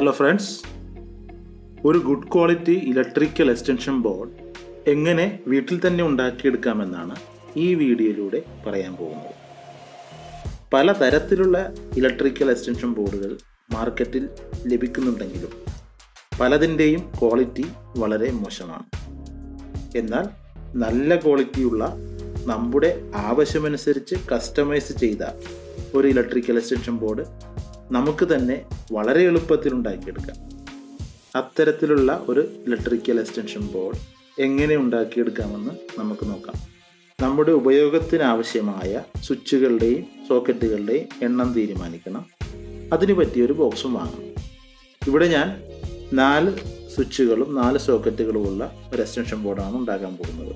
hello friends ഒരു good quality electrical extension board എങ്ങനെ വീട്ടിൽ തന്നെ ഉണ്ടാക്കിയെടുക്കാമെന്നാണ് ഈ വീഡിയോയിലൂടെ പറയാൻ പോകുന്നത് പല തരത്തിലുള്ള ഇലക്ട്രിക്കൽ എക്സ്റ്റൻഷൻ ബോർഡുകൾ മാർക്കറ്റിൽ ലഭിക്കുന്നുണ്ടെങ്കിലും പലതിൻ്റെയും ക്വാളിറ്റി വളരെ മോശമാണ് എന്നാൽ നല്ല ക്വാളിറ്റിയുള്ള നമ്മുടെ ആവശ്യമനുസരിച്ച് കസ്റ്റമൈസ് ചെയ്ത ഒരു ഇലക്ട്രിക്കൽ എക്സ്റ്റൻഷൻ ബോർഡ് നമുക്ക് തന്നെ വളരെ എളുപ്പത്തിൽ ഉണ്ടാക്കിയെടുക്കാം അത്തരത്തിലുള്ള ഒരു ഇലക്ട്രിക്കൽ എക്സ്റ്റൻഷൻ ബോർഡ് എങ്ങനെ ഉണ്ടാക്കിയെടുക്കാമെന്ന് നമുക്ക് നോക്കാം നമ്മുടെ ഉപയോഗത്തിനാവശ്യമായ സ്വിച്ചുകളുടെയും സോക്കറ്റുകളുടെയും എണ്ണം തീരുമാനിക്കണം അതിന് പറ്റിയൊരു ബോക്സും വാങ്ങണം ഇവിടെ ഞാൻ നാല് സ്വിച്ചുകളും നാല് സോക്കറ്റുകളുമുള്ള ഒരു എക്സ്റ്റൻഷൻ ബോർഡാണ് ഉണ്ടാക്കാൻ പോകുന്നത്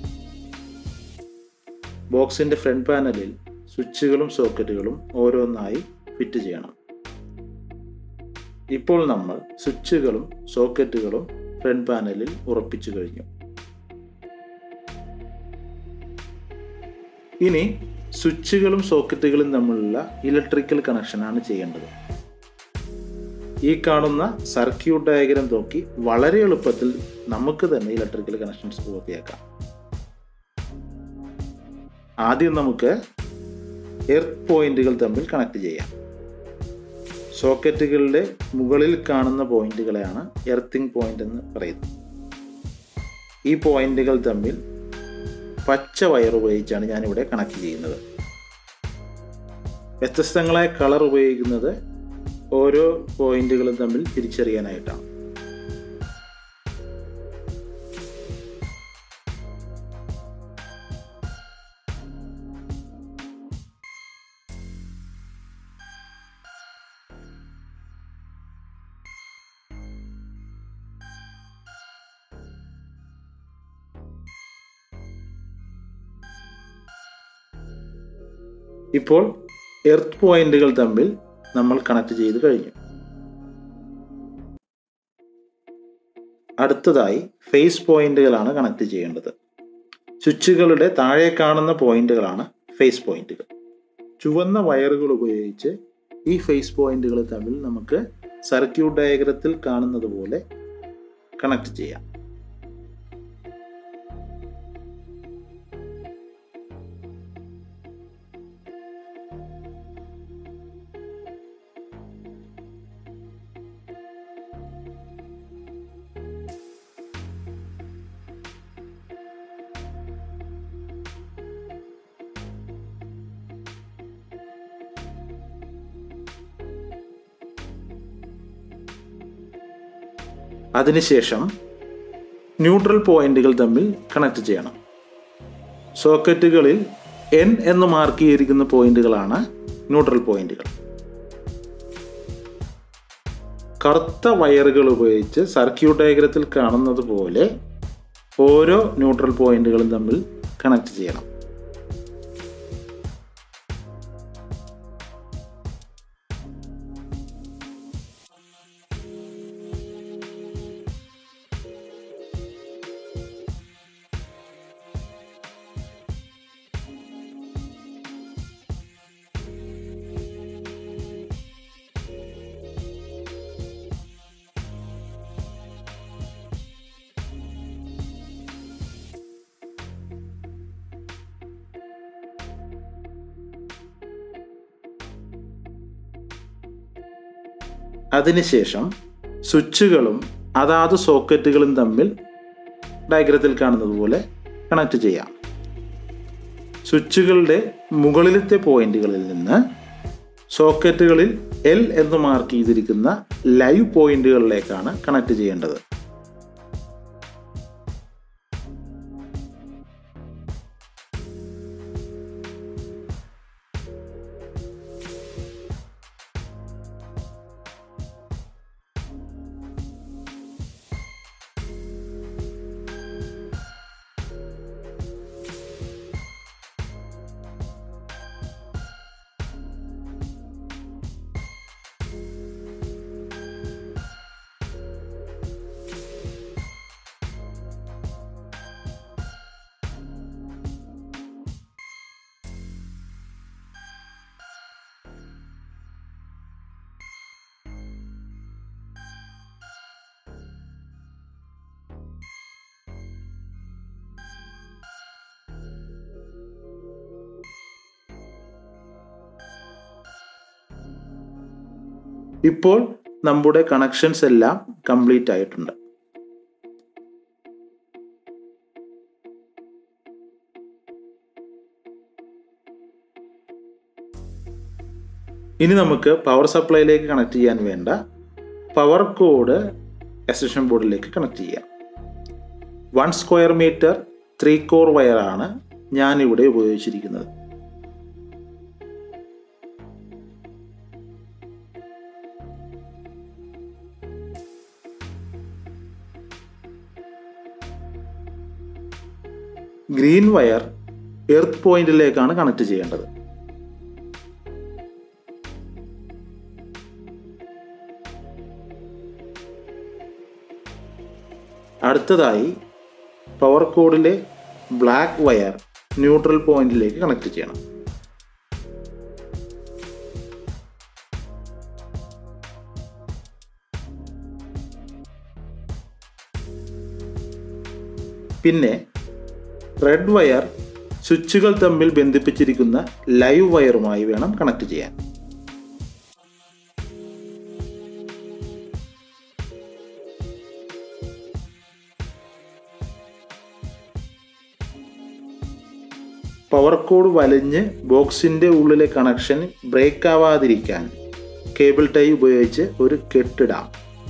ബോക്സിൻ്റെ ഫ്രണ്ട് പാനലിൽ സ്വിച്ചുകളും സോക്കറ്റുകളും ഓരോന്നായി ഫിറ്റ് ചെയ്യണം ഇപ്പോൾ നമ്മൾ സ്വിച്ചുകളും സോക്കറ്റുകളും ഫ്രണ്ട് പാനലിൽ ഉറപ്പിച്ചു കഴിഞ്ഞു ഇനി സ്വിച്ചുകളും സോക്കറ്റുകളും തമ്മിലുള്ള ഇലക്ട്രിക്കൽ കണക്ഷനാണ് ചെയ്യേണ്ടത് ഈ കാണുന്ന സർക്യൂട്ട് ഡയഗ്രം നോക്കി വളരെ എളുപ്പത്തിൽ നമുക്ക് തന്നെ ഇലക്ട്രിക്കൽ കണക്ഷൻസ് പൂർത്തിയാക്കാം ആദ്യം നമുക്ക് എർത്ത് പോയിന്റുകൾ തമ്മിൽ കണക്ട് ചെയ്യാം സോക്കറ്റുകളുടെ മുകളിൽ കാണുന്ന പോയിന്റുകളെയാണ് എർത്തിങ് പോയിന്റ് എന്ന് പറയുന്നത് ഈ പോയിന്റുകൾ തമ്മിൽ പച്ച വയർ ഉപയോഗിച്ചാണ് ഞാനിവിടെ കണക്ട് ചെയ്യുന്നത് വ്യത്യസ്തങ്ങളായ കളർ ഉപയോഗിക്കുന്നത് ഓരോ പോയിന്റുകളും തമ്മിൽ തിരിച്ചറിയാനായിട്ടാണ് ഇപ്പോൾ എർത്ത് പോയിന്റുകൾ തമ്മിൽ നമ്മൾ കണക്ട് ചെയ്ത് കഴിഞ്ഞു അടുത്തതായി ഫേസ് പോയിന്റുകളാണ് കണക്ട് ചെയ്യേണ്ടത് സ്വിച്ചുകളുടെ താഴെ കാണുന്ന പോയിന്റുകളാണ് ഫേസ് പോയിന്റുകൾ ചുവന്ന വയറുകൾ ഉപയോഗിച്ച് ഈ ഫേസ് പോയിന്റുകൾ തമ്മിൽ നമുക്ക് സർക്യൂട്ട് ഡയഗ്രത്തിൽ കാണുന്നത് പോലെ കണക്ട് ചെയ്യാം അതിനുശേഷം ന്യൂട്രൽ പോയിന്റുകൾ തമ്മിൽ കണക്ട് ചെയ്യണം സോക്കറ്റുകളിൽ എൻ എന്ന് മാർക്ക് ചെയ്തിരിക്കുന്ന പോയിന്റുകളാണ് ന്യൂട്രൽ പോയിന്റുകൾ കറുത്ത വയറുകൾ ഉപയോഗിച്ച് സർക്യൂട്ട് ഡയഗ്രത്തിൽ കാണുന്നത് പോലെ ഓരോ ന്യൂട്രൽ പോയിന്റുകളും തമ്മിൽ കണക്ട് ചെയ്യണം അതിനുശേഷം സ്വിച്ചുകളും അതാത് സോക്കറ്റുകളും തമ്മിൽ ഡയഗ്രത്തിൽ കാണുന്നത് പോലെ കണക്ട് ചെയ്യാം സ്വിച്ചുകളുടെ മുകളിലത്തെ പോയിന്റുകളിൽ നിന്ന് സോക്കറ്റുകളിൽ എൽ എന്ന് മാർക്ക് ചെയ്തിരിക്കുന്ന ലൈവ് പോയിന്റുകളിലേക്കാണ് കണക്ട് ചെയ്യേണ്ടത് ഇപ്പോൾ നമ്മുടെ കണക്ഷൻസ് എല്ലാം കംപ്ലീറ്റ് ആയിട്ടുണ്ട് ഇനി നമുക്ക് പവർ സപ്ലൈയിലേക്ക് കണക്ട് ചെയ്യാൻ വേണ്ട പവർ കോഡ് എക്സ്റ്റൻഷൻ ബോർഡിലേക്ക് കണക്ട് ചെയ്യാം one square metre three core വയറാണ് ഞാനിവിടെ ഉപയോഗിച്ചിരിക്കുന്നത് ഗ്രീൻ വയർ എർത്ത് പോയിന്റിലേക്കാണ് കണക്ട് ചെയ്യേണ്ടത് അടുത്തതായി പവർ കോഡിലെ ബ്ലാക്ക് വയർ ന്യൂട്രൽ പോയിന്റിലേക്ക് കണക്ട് ചെയ്യണം പിന്നെ റെഡ് വയർ സ്വിച്ചുകൾ തമ്മിൽ ബന്ധിപ്പിച്ചിരിക്കുന്ന ലൈവ് വയറുമായി വേണം കണക്ട് ചെയ്യാൻ പവർ കോഡ് വലിഞ്ഞ് ബോക്സിന്റെ ഉള്ളിലെ കണക്ഷൻ ബ്രേക്ക് ആവാതിരിക്കാൻ കേബിൾ ടൈ ഉപയോഗിച്ച് ഒരു കെട്ടിടാം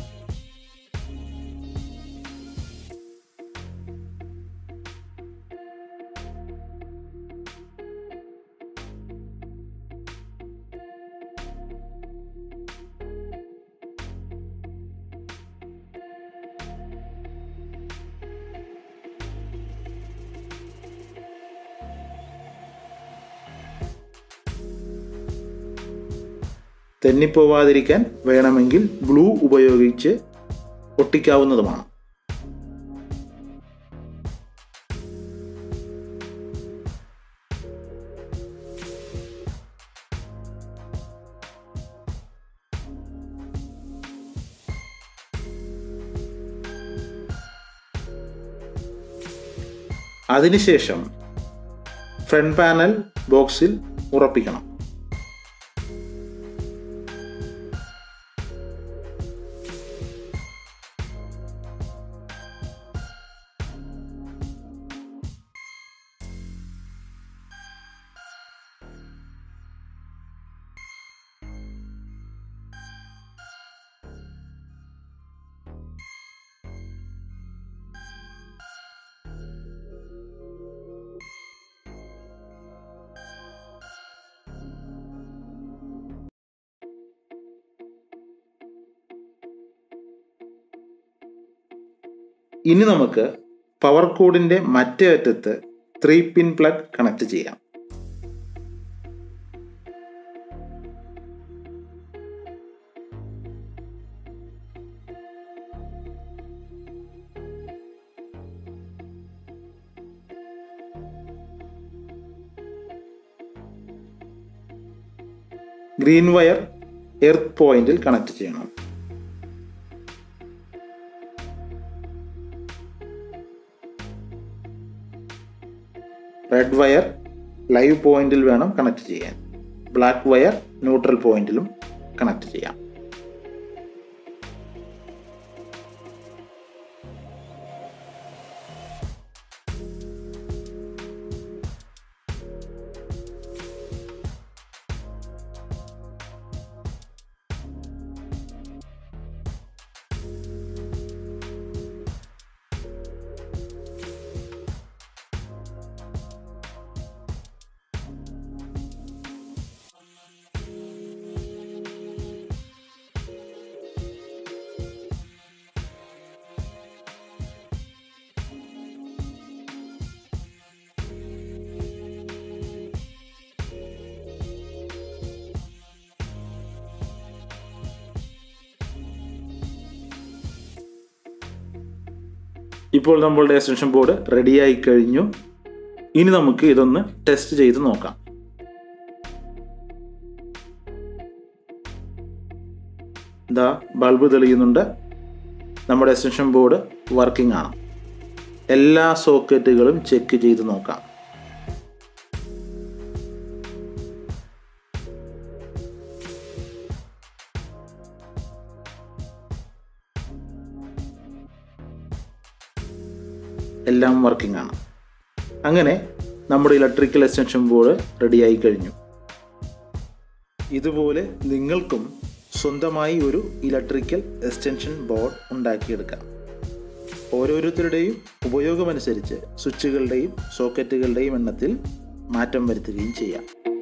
തെന്നിപ്പോവാതിരിക്കാൻ വേണമെങ്കിൽ ഗ്ലൂ ഉപയോഗിച്ച് ഒട്ടിക്കാവുന്നതുമാണ് അതിനുശേഷം ഫ്രണ്ട് പാനൽ ബോക്സിൽ ഉറപ്പിക്കണം ഇനി നമുക്ക് പവർ കോഡിന്റെ മറ്റേ അറ്റത്ത് ത്രീ പിൻ പ്ലഗ് കണക്ട് ചെയ്യാം ഗ്രീൻ വയർ എർത്ത് പോയിന്റിൽ കണക്ട് ചെയ്യണം റെഡ് വയർ ലൈവ് പോയിന്റിൽ വേണം കണക്ട് ചെയ്യാൻ ബ്ലാക്ക് വയർ ന്യൂട്രൽ പോയിന്റിലും കണക്ട് ചെയ്യാം ഇപ്പോൾ നമ്മളുടെ എക്സ്റ്റൻഷൻ ബോർഡ് റെഡിയായി കഴിഞ്ഞു ഇനി നമുക്ക് ഇതൊന്ന് ടെസ്റ്റ് ചെയ്ത് നോക്കാം ഇതാ ബൾബ് തെളിയുന്നുണ്ട് നമ്മുടെ എക്സ്റ്റൻഷൻ ബോർഡ് വർക്കിംഗ് ആണ് എല്ലാ സോക്കറ്റുകളും ചെക്ക് ചെയ്ത് നോക്കാം എല്ലാം വർക്കിംഗ് ആണ് അങ്ങനെ നമ്മുടെ ഇലക്ട്രിക്കൽ എക്സ്റ്റൻഷൻ ബോർഡ് റെഡിയായി കഴിഞ്ഞു ഇതുപോലെ നിങ്ങൾക്കും സ്വന്തമായി ഒരു ഇലക്ട്രിക്കൽ എക്സ്റ്റൻഷൻ ബോർഡ് ഉണ്ടാക്കിയെടുക്കാം ഓരോരുത്തരുടെയും ഉപയോഗമനുസരിച്ച് സ്വിച്ചുകളുടെയും സോക്കറ്റുകളുടെയും എണ്ണത്തിൽ മാറ്റം വരുത്തുകയും ചെയ്യാം